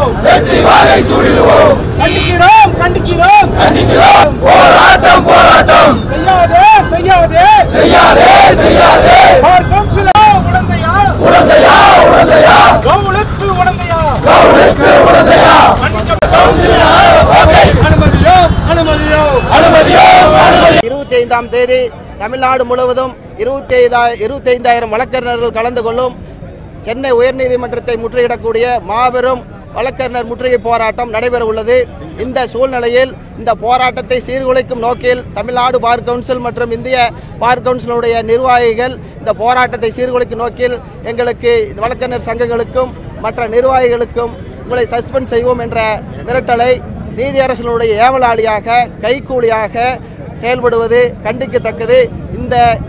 சூடிடுவோம் வெற்றி வாகை சூடிடுவோம் கண்டிக்கிறோம் கண்டிக்கிறோம் கண்டிக்கிறோம் போராட்டம் போராட்டம் செய்யாதே செய்யாதே செய்யாதே செய்யாதே பார்க்கும் சில உடந்தையா உடந்தையா உடந்தையா கவுளுக்கு உடந்தையா கவுளுக்கு உடந்தையா அனுமதியோ அனுமதியோ அனுமதியோ அனுமதி இருபத்தி ஐந்தாம் தேதி தமிழ்நாடு முழுவதும் இருபத்தி இருபத்தி ஐந்தாயிரம் வழக்கறிஞர்கள் கலந்து கொள்ளும் சென்னை உயர்நீதிமன்றத்தை முற்றுகையிடக்கூடிய மாபெரும் வழக்கறிஞர் முற்றுகை போராட்டம் நடைபெற உள்ளது இந்த சூழ்நிலையில் இந்த போராட்டத்தை சீர்குலைக்கும் நோக்கில் தமிழ்நாடு பார் கவுன்சில் மற்றும் இந்திய பார் கவுன்சிலுடைய நிர்வாகிகள் இந்த போராட்டத்தை சீர்குலைக்கும் நோக்கில் எங்களுக்கு வழக்கறிஞர் சங்கங்களுக்கும் மற்ற நிர்வாகிகளுக்கும் உங்களை சஸ்பெண்ட் செய்வோம் என்ற மிரட்டலை நீதியரசனுடைய ஏவலாளியாக கைக்கூலியாக செயல்படுவது கண்டிக்கத்தக்கது இந்த